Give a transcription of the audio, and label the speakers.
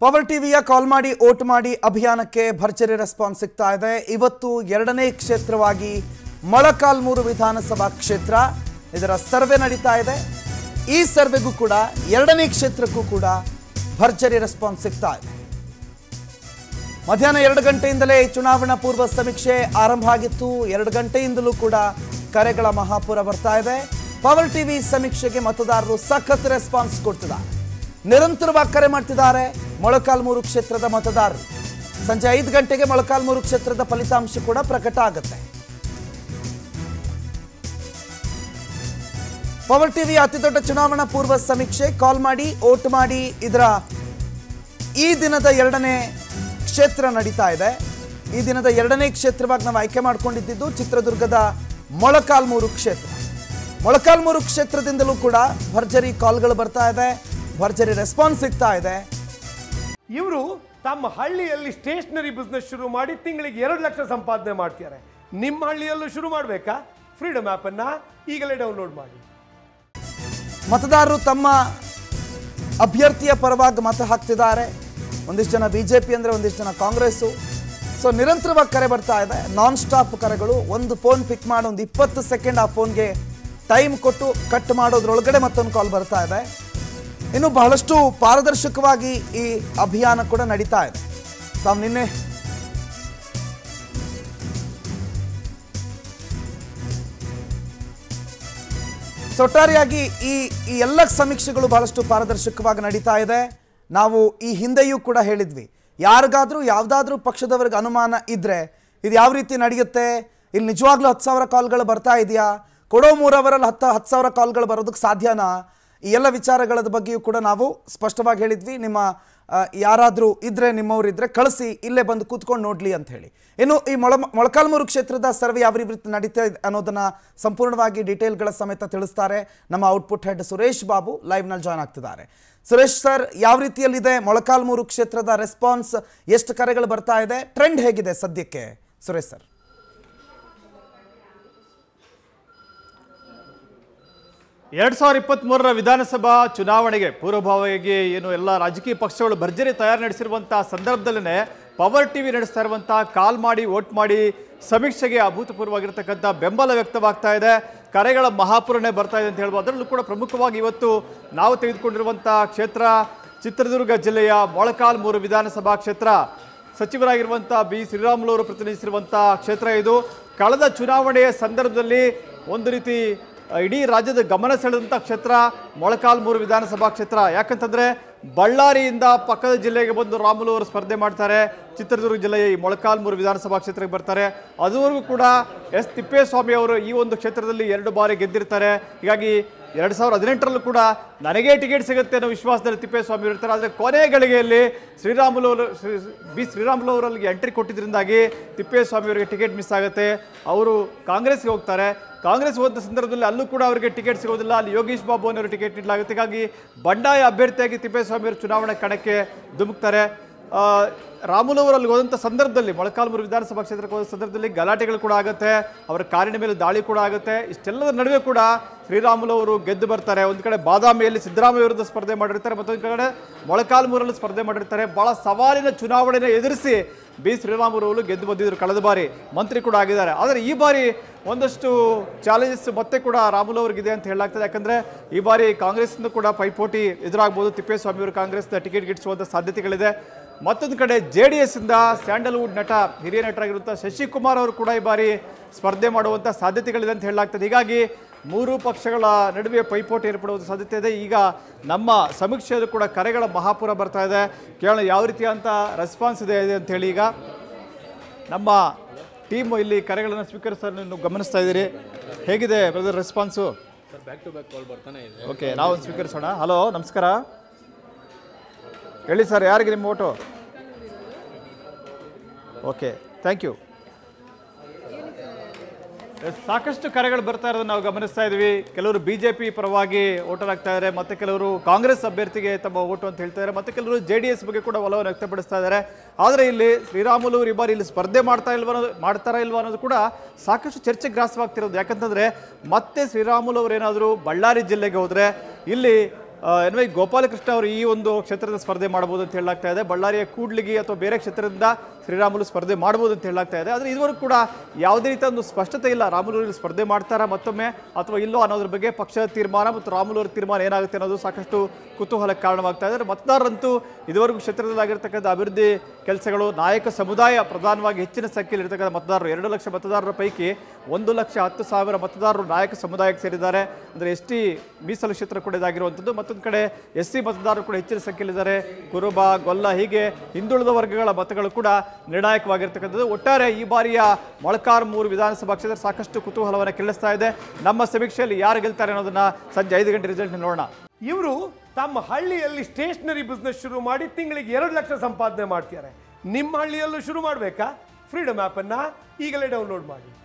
Speaker 1: power ಟಿವಿಯ ಕಾಲ್ ಮಾಡಿ vote ಮಾಡಿ ಅಭಿಯಾನಕ್ಕೆ ಭರ್ಜರಿ ರೆಸ್ಪಾನ್ಸ್ ಸಿಗ್ತಾ ಇದೆ ಇವತ್ತು ಎರಡನೇ ಕ್ಷೇತ್ರವಾಗಿ ಮೊಳಕಾಲ್ಮೂರು ವಿಧಾನಸಭಾ ಕ್ಷೇತ್ರ ಇದರ ಸರ್ವೆ ನಡೀತಾ ಇದೆ ಈ ಸರ್ವೆಗೂ ಕೂಡ ಎರಡನೇ ಕ್ಷೇತ್ರಕ್ಕೂ ಕೂಡ ಭರ್ಜರಿ ರೆಸ್ಪಾನ್ಸ್ ಸಿಗ್ತಾ ಇದೆ ಮಧ್ಯಾಹ್ನ ಎರಡು ಗಂಟೆಯಿಂದಲೇ ಚುನಾವಣಾ ಪೂರ್ವ ಸಮೀಕ್ಷೆ ಆರಂಭ ಆಗಿತ್ತು ಎರಡು ಗಂಟೆಯಿಂದಲೂ ಕೂಡ ಕರೆಗಳ ಮಹಾಪುರ ಬರ್ತಾ ಇದೆ ಪವರ್ ಟಿವಿ ಸಮೀಕ್ಷೆಗೆ ಮತದಾರರು ಸಖತ್ ರೆಸ್ಪಾನ್ಸ್ ಕೊಡ್ತಿದ್ದಾರೆ ನಿರಂತರವಾಗಿ ಕರೆ ಮಾಡ್ತಿದ್ದಾರೆ ಮೊಳಕಾಲ್ಮೂರು ಕ್ಷೇತ್ರದ ಮತದಾರರು ಸಂಜೆ ಐದು ಗಂಟೆಗೆ ಮೊಳಕಾಲ್ಮೂರು ಕ್ಷೇತ್ರದ ಫಲಿತಾಂಶ ಕೂಡ ಪ್ರಕಟ ಆಗುತ್ತೆ ಪವರ್ ಟಿವಿ ಅತಿ ದೊಡ್ಡ ಚುನಾವಣಾ ಪೂರ್ವ ಸಮೀಕ್ಷೆ ಕಾಲ್ ಮಾಡಿ ಓಟ್ ಮಾಡಿ ಇದರ ಈ ದಿನದ ಎರಡನೇ ಕ್ಷೇತ್ರ ನಡೀತಾ ಇದೆ ಈ ದಿನದ ಎರಡನೇ ಕ್ಷೇತ್ರವಾಗಿ ನಾವು ಆಯ್ಕೆ ಮಾಡ್ಕೊಂಡಿದ್ದು ಚಿತ್ರದುರ್ಗದ ಮೊಳಕಾಲ್ಮೂರು ಕ್ಷೇತ್ರ ಮೊಳಕಾಲ್ಮೂರು ಕ್ಷೇತ್ರದಿಂದಲೂ ಕೂಡ ಭರ್ಜರಿ ಕಾಲ್ಗಳು ಬರ್ತಾ ಇದೆ ಭರ್ಜರಿ ರೆಸ್ಪಾನ್ಸ್ ಸಿಗ್ತಾ ಇದೆ
Speaker 2: ಇವರು ತಮ್ಮ ಹಳ್ಳಿಯಲ್ಲಿ ಸ್ಟೇಷನರಿ ಬಿಸ್ನೆಸ್ ಶುರು ಮಾಡಿ ತಿಂಗಳಿಗೆ ಎರಡು ಲಕ್ಷ ಸಂಪಾದನೆ ಮಾಡ್ತಾರೆ ನಿಮ್ಮ ಹಳ್ಳಿಯಲ್ಲೂ ಶುರು ಮಾಡಬೇಕಾ ಫ್ರೀಡಮ್ ಆ್ಯಪನ್ನು ಈಗಲೇ ಡೌನ್ಲೋಡ್ ಮಾಡಿ
Speaker 1: ಮತದಾರರು ತಮ್ಮ ಅಭ್ಯರ್ಥಿಯ ಪರವಾಗಿ ಮತ ಹಾಕ್ತಿದ್ದಾರೆ ಒಂದಿಷ್ಟು ಜನ ಬಿ ಜೆ ಪಿ ಅಂದರೆ ಒಂದಿಷ್ಟು ಜನ ಕಾಂಗ್ರೆಸ್ಸು ಸೊ ನಿರಂತರವಾಗಿ ಕರೆ ಬರ್ತಾ ಇದೆ ನಾನ್ ಸ್ಟಾಪ್ ಕರೆಗಳು ಒಂದು ಫೋನ್ ಪಿಕ್ ಮಾಡಿ ಒಂದು ಇಪ್ಪತ್ತು ಸೆಕೆಂಡ್ ಆ ಫೋನ್ಗೆ ಟೈಮ್ ಕೊಟ್ಟು ಕಟ್ ಮಾಡೋದ್ರೊಳಗಡೆ ಮತ್ತೊಂದು ಕಾಲ್ ಬರ್ತಾ ಇದೆ ಇನ್ನು ಬಹಳಷ್ಟು ಪಾರದರ್ಶಕವಾಗಿ ಈ ಅಭಿಯಾನ ಕೂಡ ನಡೀತಾ ಇದೆ ತಾವು ನಿನ್ನೆ ಸೊ ಒಟ್ಟಾರೆಯಾಗಿ ಈ ಈ ಎಲ್ಲ ಸಮೀಕ್ಷೆಗಳು ಬಹಳಷ್ಟು ಪಾರದರ್ಶಕವಾಗಿ ನಡೀತಾ ಇದೆ ನಾವು ಈ ಹಿಂದೆಯೂ ಕೂಡ ಹೇಳಿದ್ವಿ ಯಾರಿಗಾದ್ರೂ ಯಾವುದಾದ್ರೂ ಪಕ್ಷದವರಿಗೆ ಅನುಮಾನ ಇದ್ರೆ ಇದು ಯಾವ ರೀತಿ ನಡೆಯುತ್ತೆ ಇಲ್ಲಿ ನಿಜವಾಗ್ಲೂ ಹತ್ತು ಸಾವಿರ ಕಾಲ್ಗಳು ಬರ್ತಾ ಇದೆಯಾ ಕೊಡೋ ಮೂರವರಲ್ಲಿ ಹತ್ತು ಹತ್ತು ಸಾವಿರ ಕಾಲ್ಗಳು ಬರೋದಕ್ಕೆ ಸಾಧ್ಯನಾ ಈ ಎಲ್ಲ ವಿಚಾರಗಳ ಬಗ್ಗೆಯೂ ಕೂಡ ನಾವು ಸ್ಪಷ್ಟವಾಗಿ ಹೇಳಿದ್ವಿ ನಿಮ್ಮ ಯಾರಾದರೂ ಇದ್ರೆ ನಿಮ್ಮವರಿದ್ರೆ ಕಳಿಸಿ ಇಲ್ಲೇ ಬಂದು ಕೂತ್ಕೊಂಡು ನೋಡ್ಲಿ ಅಂತ ಹೇಳಿ ಇನ್ನು ಈ ಮೊಳ ಮೊಳಕಾಲ್ಮೂರು ಕ್ಷೇತ್ರದ ಸರ್ವೆ ಯಾವ ರೀತಿ ನಡೀತಾ ಇದೆ ಅನ್ನೋದನ್ನ ಸಂಪೂರ್ಣವಾಗಿ ಡೀಟೇಲ್ಗಳ ಸಮೇತ ತಿಳಿಸ್ತಾರೆ ನಮ್ಮ ಔಟ್ಪುಟ್ ಹೆಡ್ ಸುರೇಶ್ ಬಾಬು ಲೈವ್ನಲ್ಲಿ ಜಾಯ್ನ್ ಆಗ್ತಿದ್ದಾರೆ ಸುರೇಶ್ ಸರ್ ಯಾವ ರೀತಿಯಲ್ಲಿದೆ ಮೊಳಕಾಲ್ಮೂರು ಕ್ಷೇತ್ರದ ರೆಸ್ಪಾನ್ಸ್ ಎಷ್ಟು ಕರೆಗಳು ಬರ್ತಾ ಇದೆ ಟ್ರೆಂಡ್ ಹೇಗಿದೆ ಸದ್ಯಕ್ಕೆ ಸುರೇಶ್ ಸರ್
Speaker 3: ಎರಡ್ ಸಾವಿರದ ಇಪ್ಪತ್ತ್ಮೂರರ ವಿಧಾನಸಭಾ ಚುನಾವಣೆಗೆ ಪೂರ್ವಭಾವಿಯಾಗಿ ಏನು ಎಲ್ಲ ರಾಜಕೀಯ ಪಕ್ಷಗಳು ಭರ್ಜರಿ ತಯಾರಿ ನಡೆಸಿರುವಂತಹ ಸಂದರ್ಭದಲ್ಲೇ ಪವರ್ ಟಿವಿ ನಡೆಸ್ತಾ ಇರುವಂತಹ ಕಾಲ್ ಮಾಡಿ ವೋಟ್ ಮಾಡಿ ಸಮೀಕ್ಷೆಗೆ ಅಭೂತಪೂರ್ವವಾಗಿರ್ತಕ್ಕಂಥ ಬೆಂಬಲ ವ್ಯಕ್ತವಾಗ್ತಾ ಇದೆ ಕರೆಗಳ ಮಹಾಪುರನೇ ಬರ್ತಾ ಇದೆ ಅಂತ ಹೇಳ್ಬೋದು ಅದರಲ್ಲೂ ಕೂಡ ಪ್ರಮುಖವಾಗಿ ಇವತ್ತು ನಾವು ತೆಗೆದುಕೊಂಡಿರುವಂತಹ ಕ್ಷೇತ್ರ ಚಿತ್ರದುರ್ಗ ಜಿಲ್ಲೆಯ ಮೊಳಕಾಲ್ಮೂರು ವಿಧಾನಸಭಾ ಕ್ಷೇತ್ರ ಸಚಿವರಾಗಿರುವಂಥ ಬಿ ಶ್ರೀರಾಮುಲು ಅವರು ಪ್ರತಿನಿಧಿಸಿರುವಂಥ ಕ್ಷೇತ್ರ ಇದು ಕಳೆದ ಚುನಾವಣೆಯ ಸಂದರ್ಭದಲ್ಲಿ ಒಂದು ರೀತಿ ಆ, ಇಡೀ ರಾಜ್ಯದ ಗಮನ ಸೆಳೆದಂಥ ಕ್ಷೇತ್ರ ಮೊಳಕಾಲ್ಮೂರು ವಿಧಾನಸಭಾ ಕ್ಷೇತ್ರ ಯಾಕಂತಂದ್ರೆ ಬಳ್ಳಾರಿಯಿಂದ ಪಕ್ಕದ ಜಿಲ್ಲೆಗೆ ಬಂದು ರಾಮುಲು ಅವರು ಸ್ಪರ್ಧೆ ಮಾಡ್ತಾರೆ ಚಿತ್ರದುರ್ಗ ಜಿಲ್ಲೆಯ ಈ ಮೊಳಕಾಲ್ಮೂರು ವಿಧಾನಸಭಾ ಕ್ಷೇತ್ರಕ್ಕೆ ಬರ್ತಾರೆ ಅದುವರೆಗೂ ಕೂಡ ಎಸ್ ತಿಪ್ಪೇಸ್ವಾಮಿ ಅವರು ಈ ಒಂದು ಕ್ಷೇತ್ರದಲ್ಲಿ ಎರಡು ಬಾರಿ ಗೆದ್ದಿರ್ತಾರೆ ಹೀಗಾಗಿ ಎರಡು ಸಾವಿರದ ಹದಿನೆಂಟರಲ್ಲೂ ಕೂಡ ನನಗೆ ಟಿಕೆಟ್ ಸಿಗುತ್ತೆ ಅನ್ನೋ ವಿಶ್ವಾಸದಲ್ಲಿ ತಿಪ್ಪೇಸ್ವಾಮಿ ಅವರು ಇರ್ತಾರೆ ಆದರೆ ಕೊನೆ ಗಳಿಗೆಯಲ್ಲಿ ಶ್ರೀರಾಮುಲು ಅವರು ಶ್ರೀ ಬಿ ಶ್ರೀರಾಮುಲು ಅವರಲ್ಲಿ ಎಂಟ್ರಿ ಕೊಟ್ಟಿದ್ದರಿಂದಾಗಿ ತಿಪ್ಪೇಸ್ವಾಮಿ ಅವರಿಗೆ ಟಿಕೆಟ್ ಮಿಸ್ ಆಗುತ್ತೆ ಅವರು ಕಾಂಗ್ರೆಸ್ಗೆ ಹೋಗ್ತಾರೆ ಕಾಂಗ್ರೆಸ್ ಹೋದ ಸಂದರ್ಭದಲ್ಲಿ ಅಲ್ಲೂ ಕೂಡ ಅವರಿಗೆ ಟಿಕೆಟ್ ಸಿಗೋದಿಲ್ಲ ಅಲ್ಲಿ ಯೋಗೀಶ್ ಬಾಬು ಅನ್ನೋರು ಟಿಕೆಟ್ ನೀಡಲಾಗುತ್ತೆ ಹೀಗಾಗಿ ಬಂಡಾಯ ಅಭ್ಯರ್ಥಿಯಾಗಿ ತಿಪ್ಪೇಸ್ವಾಮಿ ಅವರು ಚುನಾವಣಾ ಕಣಕ್ಕೆ ಧುಮುಕ್ತಾರೆ ಆ, ರಾಮುಲು ಅವರು ಅಲ್ಲಿ ಹೋದಂಥ ಸಂದರ್ಭದಲ್ಲಿ ಮೊಳಕಾಲ್ಮೂರು ವಿಧಾನಸಭಾ ಕ್ಷೇತ್ರಕ್ಕೆ ಹೋದ ಸಂದರ್ಭದಲ್ಲಿ ಗಲಾಟೆಗಳು ಕೂಡ ಆಗುತ್ತೆ ಅವರ ಕಾರಿನ ಮೇಲೆ ದಾಳಿ ಕೂಡ ಆಗುತ್ತೆ ಇಷ್ಟೆಲ್ಲದರ ನಡುವೆ ಕೂಡ ಶ್ರೀರಾಮುಲು ಅವರು ಗೆದ್ದು ಬರ್ತಾರೆ ಒಂದು ಕಡೆ ಬಾದಾಮಿಯಲ್ಲಿ ಸಿದ್ದರಾಮಯ್ಯ ವಿರುದ್ಧ ಸ್ಪರ್ಧೆ ಮಾಡಿರ್ತಾರೆ ಮತ್ತೊಂದು ಕಡೆ ಮೊಳಕಾಲ್ಮೂರಲ್ಲಿ ಸ್ಪರ್ಧೆ ಮಾಡಿರ್ತಾರೆ ಬಹಳ ಸವಾಲಿನ ಚುನಾವಣೆಯನ್ನು ಎದುರಿಸಿ ಬಿ ಶ್ರೀರಾಮುಲು ಅವರು ಗೆದ್ದು ಬಂದಿದ್ದರು ಕಳೆದ ಬಾರಿ ಮಂತ್ರಿ ಕೂಡ ಆಗಿದ್ದಾರೆ ಆದರೆ ಈ ಬಾರಿ ಒಂದಷ್ಟು ಚಾಲೆಂಜಸ್ ಮತ್ತೆ ಕೂಡ ರಾಮುಲು ಅವ್ರಿಗಿದೆ ಅಂತ ಹೇಳಲಾಗ್ತದೆ ಯಾಕಂದ್ರೆ ಈ ಬಾರಿ ಕಾಂಗ್ರೆಸ್ನಿಂದ ಕೂಡ ಪೈಪೋಟಿ ಎದುರಾಗಬಹುದು ತಿಪ್ಪೇಸ್ವಾಮಿ ಅವರು ಕಾಂಗ್ರೆಸ್ನ ಟಿಕೆಟ್ ಗಿಟ್ಟಿಸುವಂಥ ಸಾಧ್ಯತೆಗಳಿದೆ ಮತ್ತೊಂದು ಕಡೆ ಜೆ ಡಿ ಎಸ್ಸಿಂದ ಸ್ಯಾಂಡಲ್ವುಡ್ ನಟ ಹಿರಿಯ ನಟರಾಗಿರುವಂಥ ಶಶಿಕುಮಾರ್ ಅವರು ಕೂಡ ಈ ಬಾರಿ ಸ್ಪರ್ಧೆ ಮಾಡುವಂಥ ಸಾಧ್ಯತೆಗಳಿದೆ ಅಂತ ಹೇಳಲಾಗ್ತದೆ ಹೀಗಾಗಿ ಮೂರು ಪಕ್ಷಗಳ ನಡುವೆ ಪೈಪೋಟಿ ಏರ್ಪಡುವ ಸಾಧ್ಯತೆ ಇದೆ ಈಗ ನಮ್ಮ ಸಮೀಕ್ಷೆಯಲ್ಲೂ ಕೂಡ ಕರೆಗಳ ಮಹಾಪುರ ಬರ್ತಾ ಇದೆ ಕೇಳೋಣ ಯಾವ ರೀತಿಯಾದಂಥ ರೆಸ್ಪಾನ್ಸ್ ಇದೆ ಇದೆ ಅಂತ ಹೇಳಿ ಈಗ ನಮ್ಮ ಟೀಮ್ ಇಲ್ಲಿ ಕರೆಗಳನ್ನು ಸ್ವೀಕರಿಸಲು ಗಮನಿಸ್ತಾ ಇದ್ದೀರಿ ಹೇಗಿದೆ brother response
Speaker 4: back to back call ಬರ್ತಾನೆ ಇದೆ
Speaker 3: ಓಕೆ ನಾವು ಸ್ವೀಕರಿಸೋಣ ಹಲೋ ನಮಸ್ಕಾರ ಹೇಳಿ ಸರ್ ಯಾರಿಗೆ ನಿಮ್ಮ ಓಟು ಓಕೆ ಥ್ಯಾಂಕ್ ಯು ಸಾಕಷ್ಟು ಕರೆಗಳು ಬರ್ತಾ ಇರೋದನ್ನ ನಾವು ಗಮನಿಸ್ತಾ ಇದ್ವಿ ಕೆಲವರು ಬಿ ಜೆ ಪಿ ಪರವಾಗಿ ವೋಟರ್ ಆಗ್ತಾ ಇದ್ದಾರೆ ಮತ್ತೆ ಕೆಲವರು ಕಾಂಗ್ರೆಸ್ ಅಭ್ಯರ್ಥಿಗೆ ತಮ್ಮ ಓಟು ಅಂತ ಹೇಳ್ತಾ ಇದ್ದಾರೆ ಮತ್ತೆ ಕೆಲವರು ಜೆ ಡಿ ಎಸ್ ಬಗ್ಗೆ ಕೂಡ ಒಲವನ್ನು ವ್ಯಕ್ತಪಡಿಸ್ತಾ ಇದ್ದಾರೆ ಆದರೆ ಇಲ್ಲಿ ಶ್ರೀರಾಮುಲು ಅವರು ಈ ಬಾರಿ ಇಲ್ಲಿ ಸ್ಪರ್ಧೆ ಮಾಡ್ತಾ ಇಲ್ವ ಅನ್ನೋದು ಮಾಡ್ತಾರಾ ಇಲ್ವಾ ಅನ್ನೋದು ಕೂಡ ಸಾಕಷ್ಟು ಚರ್ಚೆ ಗ್ರಾಸವಾಗ್ತಿರೋದು ಯಾಕಂತಂದ್ರೆ ಮತ್ತೆ ಶ್ರೀರಾಮುಲು ಅವರು ಏನಾದರೂ ಬಳ್ಳಾರಿ ಜಿಲ್ಲೆಗೆ ಹೋದ್ರೆ ಇಲ್ಲಿ ಎನ್ ವೈ ಗೋಪಾಲಕೃಷ್ಣ ಅವರು ಈ ಒಂದು ಕ್ಷೇತ್ರದ ಸ್ಪರ್ಧೆ ಮಾಡಬಹುದು ಅಂತ ಹೇಳಲಾಗ್ತಾ ಇದೆ ಬಳ್ಳಾರಿಯ ಕೂಡ್ಲಿಗಿ ಅಥವಾ ಬೇರೆ ಕ್ಷೇತ್ರದಿಂದ ಶ್ರೀರಾಮುಲು ಸ್ಪರ್ಧೆ ಮಾಡಬಹುದು ಅಂತ ಹೇಳಲಾಗ್ತಾ ಇದೆ ಆದರೆ ಇದುವರೆಗೂ ಕೂಡ ಯಾವುದೇ ರೀತಿಯ ಒಂದು ಸ್ಪಷ್ಟತೆ ಇಲ್ಲ ರಾಮುಲು ಇಲ್ಲಿ ಸ್ಪರ್ಧೆ ಮಾಡ್ತಾರಾ ಮತ್ತೊಮ್ಮೆ ಅಥವಾ ಇಲ್ಲೋ ಅನ್ನೋದ್ರ ಬಗ್ಗೆ ಪಕ್ಷದ ತೀರ್ಮಾನ ಮತ್ತು ರಾಮುಲು ಅವರ ತೀರ್ಮಾನ ಏನಾಗುತ್ತೆ ಅನ್ನೋದು ಸಾಕಷ್ಟು ಕುತೂಹಲಕ್ಕೆ ಕಾರಣವಾಗ್ತಾ ಇದೆ ಮತದಾರರಂತೂ ಇದುವರೆಗೂ ಕ್ಷೇತ್ರದಲ್ಲಾಗಿರ್ತಕ್ಕಂಥ ಅಭಿವೃದ್ಧಿ ಕೆಲಸಗಳು ನಾಯಕ ಸಮುದಾಯ ಪ್ರಧಾನವಾಗಿ ಹೆಚ್ಚಿನ ಸಂಖ್ಯೆಯಲ್ಲಿ ಇರ್ತಕ್ಕಂಥ ಮತದಾರರು ಎರಡು ಲಕ್ಷ ಮತದಾರರ ಪೈಕಿ ಒಂದು ಲಕ್ಷ ಹತ್ತು ಸಾವಿರ ಮತದಾರರು ನಾಯಕ ಸಮುದಾಯಕ್ಕೆ ಸೇರಿದ್ದಾರೆ ಅಂದರೆ ಎಸ್ ಟಿ ಮೀಸಲು ಕ್ಷೇತ್ರ ಕೂಡ ಇದಾಗಿರುವಂಥದ್ದು ಮತ್ತೊಂದು ಕಡೆ ಎಸ್ ಸಿ ಮತದಾರರು ಕೂಡ ಹೆಚ್ಚಿನ ಸಂಖ್ಯೆಯಲ್ಲಿದ್ದಾರೆ ಕುರುಬ ಗೊಲ್ಲ ಹೀಗೆ ಹಿಂದುಳಿದ ವರ್ಗಗಳ ಮತಗಳು ಕೂಡ ನಿರ್ಣಾಯಕವಾಗಿರ್ತಕ್ಕಂಥದ್ದು ಒಟ್ಟಾರೆ ಈ ಬಾರಿಯ ಮೊಳಕಾಲ್ಮೂರು ವಿಧಾನಸಭಾ ಕ್ಷೇತ್ರ ಸಾಕಷ್ಟು ಕುತೂಹಲವನ್ನು ಕೆಳಿಸ್ತಾ ಇದೆ ನಮ್ಮ ಸಮೀಕ್ಷೆಯಲ್ಲಿ ಯಾರು ಗೆಲ್ತಾರೆ ಅನ್ನೋದನ್ನ ಸಂಜೆ ಐದು ಗಂಟೆ ರಿಸಲ್ಟ್ ನೋಡೋಣ
Speaker 2: ಇವರು ತಮ್ಮ ಹಳ್ಳಿಯಲ್ಲಿ ಸ್ಟೇಷನರಿ ಬಿಸ್ನೆಸ್ ಶುರು ಮಾಡಿ ತಿಂಗಳಿಗೆ ಎರಡು ಲಕ್ಷ ಸಂಪಾದನೆ ಮಾಡ್ತಿದ್ದಾರೆ ನಿಮ್ಮ ಹಳ್ಳಿಯಲ್ಲೂ ಶುರು ಮಾಡಬೇಕಾ ಫ್ರೀಡಮ್ ಆ್ಯಪನ್ನು ಈಗಲೇ ಡೌನ್ಲೋಡ್ ಮಾಡಿ